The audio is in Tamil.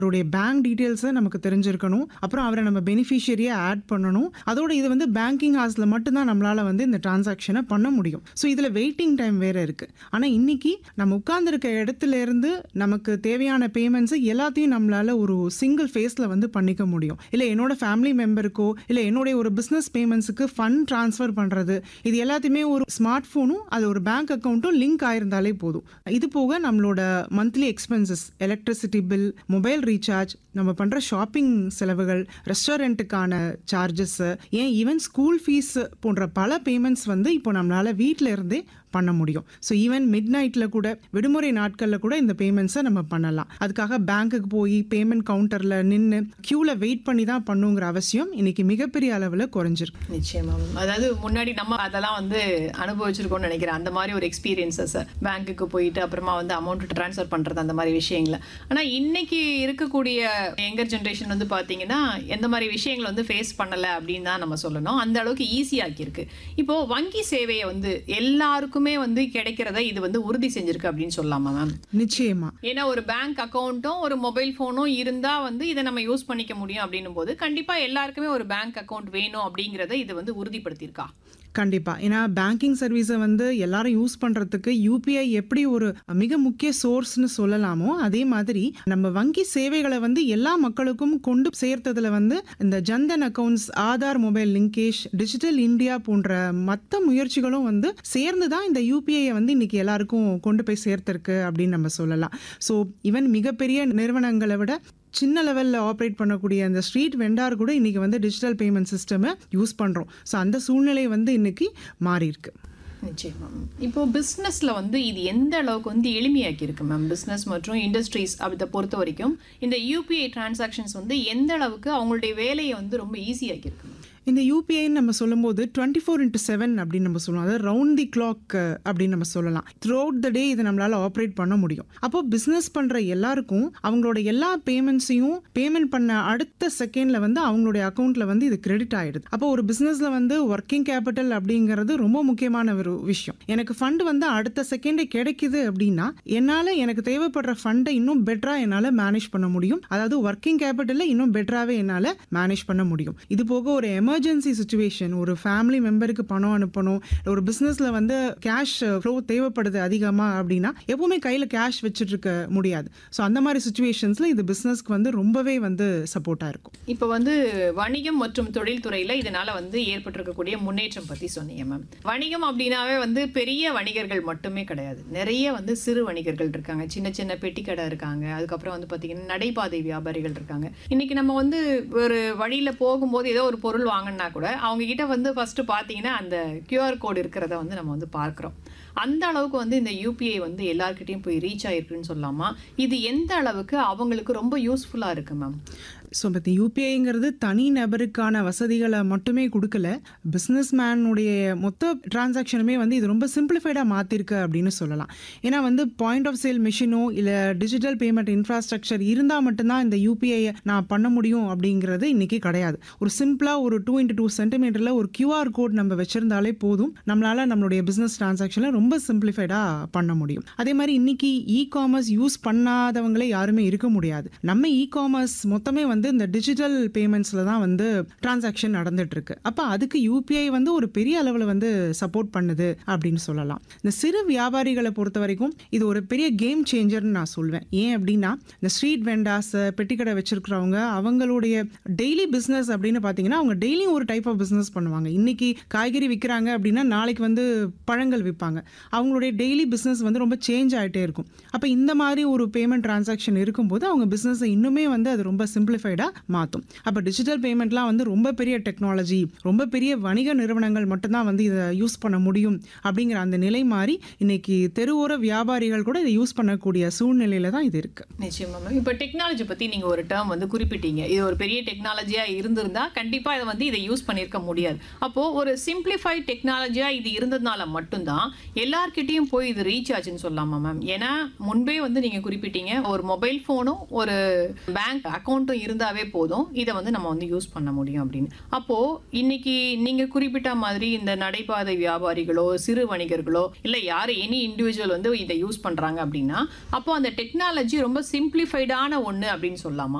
அவருடைய பேங்க் டீட்டெயில்ஸை நமக்கு தெரிஞ்சிருக்கணும் அப்புறம் அவரை நம்ம பெனிஃபிஷியரியை ஆட் பண்ணணும் அதோட இது வந்து பேங்கிங் ஹார்ஸில் மட்டும்தான் நம்மளால் வந்து இந்த டிரான்சாக்ஷனை பண்ண முடியும் ஸோ இதில் வெயிட்டிங் டைம் வேறு இருக்குது ஆனால் இன்னைக்கு நம்ம உட்கார்ந்துருக்க இடத்துல இருந்து நமக்கு தேவையான பேமெண்ட்ஸு எல்லாத்தையும் நம்மளால் ஒரு சிங்கிள் ஃபேஸில் வந்து பண்ணிக்க முடியும் இல்லை என்னோட ஃபேமிலி மெம்பருக்கோ இல்லை என்னுடைய ஒரு பிஸ்னஸ் பேமெண்ட்ஸுக்கு ஃபண்ட் ட்ரான்ஸ்ஃபர் பண்ணுறது இது எல்லாத்தையுமே ஒரு ஸ்மார்ட் ஃபோனும் அது ஒரு பேங்க் அக்கௌண்ட்டும் லிங்க் ஆயிருந்தாலே போதும் இது போக நம்மளோட monthly expenses electricity bill mobile recharge நம்ம பண்ணுற ஷாப்பிங் செலவுகள் ரெஸ்டாரண்ட்டுக்கான சார்ஜஸ் ஏன் ஈவன் ஸ்கூல் ஃபீஸ் போன்ற பல பேமெண்ட்ஸ் வந்து இப்போ நம்மளால் வீட்டில் இருந்தே பண்ண முடியும் ஸோ ஈவன் மிட் நைட்டில் கூட விடுமுறை நாட்களில் கூட இந்த பேமெண்ட்ஸை நம்ம பண்ணலாம் அதுக்காக பேங்க்குக்கு போய் பேமெண்ட் கவுண்டரில் நின்று க்யூவில் வெயிட் பண்ணி தான் பண்ணுங்கிற அவசியம் இன்னைக்கு மிகப்பெரிய அளவில் குறைஞ்சிருக்கு நிச்சயமா மேம். அதாவது முன்னாடி நம்ம அதெல்லாம் வந்து அனுபவிச்சிருக்கோம்னு நினைக்கிறேன் அந்த மாதிரி ஒரு எக்ஸ்பீரியன்சஸ் பேங்க்குக்கு போயிட்டு அப்புறமா வந்து அமௌண்ட் ட்ரான்ஸ்ஃபர் பண்றது அந்த மாதிரி விஷயங்கள ஆனா இன்னைக்கு இருக்கக்கூடிய யங்கர் ஜென்ரேஷன் வந்து பாத்தீங்கன்னா எந்த மாதிரி விஷயங்களை வந்து ஃபேஸ் பண்ணல அப்படின்னு தான் நம்ம சொல்லணும் அந்த அளவுக்கு ஈஸியாக்கி இருக்கு இப்போ வங்கி சேவையை வந்து எல்லாருக்குமே வந்து கிடைக்கிறத இது வந்து உறுதி செஞ்சிருக்கு அப்படின்னு சொல்லலாமா மேம் நிச்சயமா ஏன்னா ஒரு பேங்க் அக்கௌண்ட்டும் ஒரு மொபைல் ஃபோனும் இருந்தா வந்து இதை நம்ம யூஸ் பண்ணிக்க முடியும் அப்படின்னும் போது கண்டிப்பா எல்லாருக்குமே ஒரு பேங்க் அக்கவுண்ட் வேணும் அப்படிங்கறத இது வந்து உறுதிப்படுத்தியிருக்கா கண்டிப்பா ஏன்னா பேங்கிங் சர்வீஸை வந்து எல்லாரும் யூஸ் பண்றதுக்கு யூபிஐ எப்படி ஒரு மிக முக்கிய சோர்ஸ்னு சொல்லலாமோ அதே மாதிரி நம்ம வங்கி சேவைகளை வந்து எல்லா மக்களுக்கும் கொண்டு சேர்த்ததுல வந்து இந்த Jan Dhan accounts Aadhaar mobile linkage digital India போன்ற மற்ற முயற்சிகளும் வந்து சேர்ந்து தான் இந்த யூபிஐயை வந்து இன்னைக்கு எல்லாருக்கும் கொண்டு போய் சேர்த்திருக்கு அப்படின்னு நம்ம சொல்லலாம் ஸோ ஈவன் மிகப்பெரிய நிறுவனங்களை விட சின்ன லெவலில் ஆப்ரேட் பண்ணக்கூடிய அந்த ஸ்ட்ரீட் வெண்டார் கூட இன்றைக்கி வந்து டிஜிட்டல் பேமெண்ட் சிஸ்டமை யூஸ் பண்ணுறோம் ஸோ அந்த சூழ்நிலை வந்து இன்னைக்கு மாறி இருக்கு நிச்சயமா இப்போ பிஸ்னஸ்ல வந்து இது எந்த அளவுக்கு வந்து எளிமையாக்கி இருக்கு மேம் பிஸ்னஸ் மற்றும் இண்டஸ்ட்ரீஸ் அதை பொறுத்த வரைக்கும் இந்த யூபிஐ டிரான்சாக்ஷன்ஸ் வந்து எந்த அளவுக்கு அவங்களுடைய வேலையை வந்து ரொம்ப ஈஸியாக்கி இருக்கு மேம் இந்த யூபிஐன்னு நம்ம சொல்லும்போது டுவெண்ட்டி ஃபோர் இன்ட்டு செவன் அப்படின்னு நம்ம சொல்லுவோம் அதாவது ரவுண்ட் தி கிளாக் அப்படின்னு நம்ம சொல்லலாம் த்ரூ அவுட் த டே இதை நம்மளால் ஆப்ரேட் பண்ண முடியும் அப்போ பிஸ்னஸ் பண்ணுற எல்லாருக்கும் அவங்களோட எல்லா பேமெண்ட்ஸையும் பேமெண்ட் பண்ண அடுத்த செகண்டில் வந்து அவங்களுடைய அக்கௌண்ட்டில் வந்து இது கிரெடிட் ஆகிடுது அப்போ ஒரு பிஸ்னஸில் வந்து ஒர்க்கிங் கேபிட்டல் அப்படிங்கிறது ரொம்ப முக்கியமான ஒரு விஷயம் எனக்கு ஃபண்ட் வந்து அடுத்த செகண்டே கிடைக்குது அப்படின்னா என்னால் எனக்கு தேவைப்படுற ஃபண்டை இன்னும் பெட்டராக என்னால் மேனேஜ் பண்ண முடியும் அதாவது ஒர்க்கிங் கேபிட்டலில் இன்னும் பெட்டராகவே என்னால் மேனேஜ் பண்ண முடியும் இது போக ஒரு எமர்ஜென்சி சுச்சுவேஷன் ஒரு ஃபேமிலி மெம்பருக்கு பணம் அனுப்பணும் ஒரு பிஸ்னஸில் வந்து கேஷ் ஃப்ளோ தேவைப்படுது அதிகமாக அப்படின்னா எப்பவுமே கையில் கேஷ் வச்சுட்டு இருக்க முடியாது ஸோ அந்த மாதிரி சுச்சுவேஷன்ஸில் இது பிஸ்னஸ்க்கு வந்து ரொம்பவே வந்து சப்போர்ட்டாக இருக்கும் இப்போ வந்து வணிகம் மற்றும் தொழில்துறையில இதனால வந்து ஏற்பட்டிருக்கக்கூடிய முன்னேற்றம் பத்தி சொன்னீங்க மேம் வணிகம் அப்படின்னாவே வந்து பெரிய வணிகர்கள் மட்டுமே கிடையாது நிறைய வந்து சிறு வணிகர்கள் இருக்காங்க சின்ன சின்ன பெட்டி கடை இருக்காங்க அதுக்கப்புறம் வந்து பாத்தீங்கன்னா நடைபாதை வியாபாரிகள் இருக்காங்க இன்னைக்கு நம்ம வந்து ஒரு வழியில போகும்போது ஏதோ ஒரு பொருள் வாங்கினா கூட அவங்க கிட்ட வந்து ஃபர்ஸ்ட் பாத்தீங்கன்னா அந்த கியூஆர் கோடு இருக்கிறத வந்து நம்ம வந்து பார்க்குறோம் அந்த அளவுக்கு வந்து இந்த யூபிஐ வந்து எல்லார்கிட்டயும் போய் ரீச் ஆயிருக்குன்னு சொல்லலாமா இது எந்த அளவுக்கு அவங்களுக்கு ரொம்ப யூஸ்ஃபுல்லா இருக்கு மேம் ஸோ பட் யூபிஐங்கிறது தனி நபருக்கான வசதிகளை மட்டுமே கொடுக்கல பிஸ்னஸ் மேனுடைய மொத்த டிரான்சாக்ஷனுமே வந்து இது ரொம்ப சிம்பிளிஃபைடாக மாற்றிருக்கு அப்படின்னு சொல்லலாம் ஏன்னா வந்து பாயிண்ட் ஆஃப் சேல் மிஷினோ இல்லை டிஜிட்டல் பேமெண்ட் இன்ஃப்ராஸ்ட்ரக்சர் இருந்தால் மட்டும்தான் இந்த யூபிஐயை நான் பண்ண முடியும் அப்படிங்கிறது இன்றைக்கி கிடையாது ஒரு சிம்பிளாக ஒரு டூ இன்ட்டு டூ சென்டிமீட்டரில் ஒரு கியூஆர் கோட் நம்ம வச்சுருந்தாலே போதும் நம்மளால் நம்மளுடைய பிஸ்னஸ் டிரான்சாக்ஷனில் ரொம்ப சிம்பிளிஃபைடாக பண்ண முடியும் அதே மாதிரி இன்னைக்கு இ காமர்ஸ் யூஸ் பண்ணாதவங்களே யாருமே இருக்க முடியாது நம்ம இ காமர்ஸ் மொத்தமே வந்து இந்த டிஜிட்டல் பேமெண்ட்ஸில் தான் வந்து டிரான்சாக்ஷன் நடந்துட்டு இருக்கு அப்போ அதுக்கு யூபிஐ வந்து ஒரு பெரிய அளவில் வந்து சப்போர்ட் பண்ணுது அப்படின்னு சொல்லலாம் இந்த சிறு வியாபாரிகளை பொறுத்த வரைக்கும் இது ஒரு பெரிய கேம் சேஞ்சர்னு நான் சொல்வேன் ஏன் அப்படின்னா இந்த ஸ்ட்ரீட் வெண்டாஸ் பெட்டிக்கடை வச்சிருக்கிறவங்க அவங்களுடைய டெய்லி பிஸ்னஸ் அப்படின்னு பார்த்தீங்கன்னா அவங்க டெய்லியும் ஒரு டைப் ஆஃப் பிஸ்னஸ் பண்ணுவாங்க இன்னைக்கு காய்கறி விற்கிறாங்க அப்படின்னா நாளைக்கு வந்து பழங்கள் விற்பாங்க அவங்களுடைய டெய்லி பிஸ்னஸ் வந்து ரொம்ப சேஞ்ச் ஆகிட்டே இருக்கும் அப்போ இந்த மாதிரி ஒரு பேமெண்ட் டிரான்சாக்ஷன் இருக்கும்போது அவங்க பிஸ்னஸை இன்னுமே வந்து அது ரொம்ப சிம்பிளிஃபைடாக மாற்றும் அப்போ டிஜிட்டல் பேமெண்ட்லாம் வந்து ரொம்ப பெரிய டெக்னாலஜி ரொம்ப பெரிய வணிக நிறுவனங்கள் மட்டும்தான் வந்து இதை யூஸ் பண்ண முடியும் அப்படிங்கிற அந்த நிலை மாறி இன்னைக்கு தெருவோர வியாபாரிகள் கூட இதை யூஸ் பண்ணக்கூடிய சூழ்நிலையில தான் இது இருக்கு நிச்சயமா மேம் இப்போ டெக்னாலஜி பத்தி நீங்க ஒரு டேர்ம் வந்து குறிப்பிட்டீங்க இது ஒரு பெரிய டெக்னாலஜியா இருந்திருந்தா கண்டிப்பா இதை வந்து இதை யூஸ் பண்ணியிருக்க முடியாது அப்போ ஒரு சிம்பிளிஃபைட் டெக்னாலஜியா இது இருந்ததுனால மட்டும்தான் எல்லார்கிட்டயும் போய் இது ரீச் ஆச்சுன்னு சொல்லலாமா மேம் ஏன்னா முன்பே வந்து நீங்க குறிப்பிட்டீங்க ஒரு மொபைல் ஃபோனும் ஒரு பேங்க் அக்கௌண்ட்டும் இருந்தாவே போதும் இதை வந்து நம்ம வந்து யூஸ் பண்ண முடியும் அப்படின்னு அப்போ இன்னைக்கு நீங்க குறிப்பிட்ட மாதிரி இந்த நடைபாதை வியாபாரிகளோ சிறு வணிகர்களோ இல்ல யாரு எனி இண்டிவிஜுவல் வந்து இதை யூஸ் பண்றாங்க அப்படின்னா அப்போ அந்த டெக்னாலஜி ரொம்ப சிம்பிளிஃபைடான ஒண்ணு அப்படின்னு சொல்லலாமா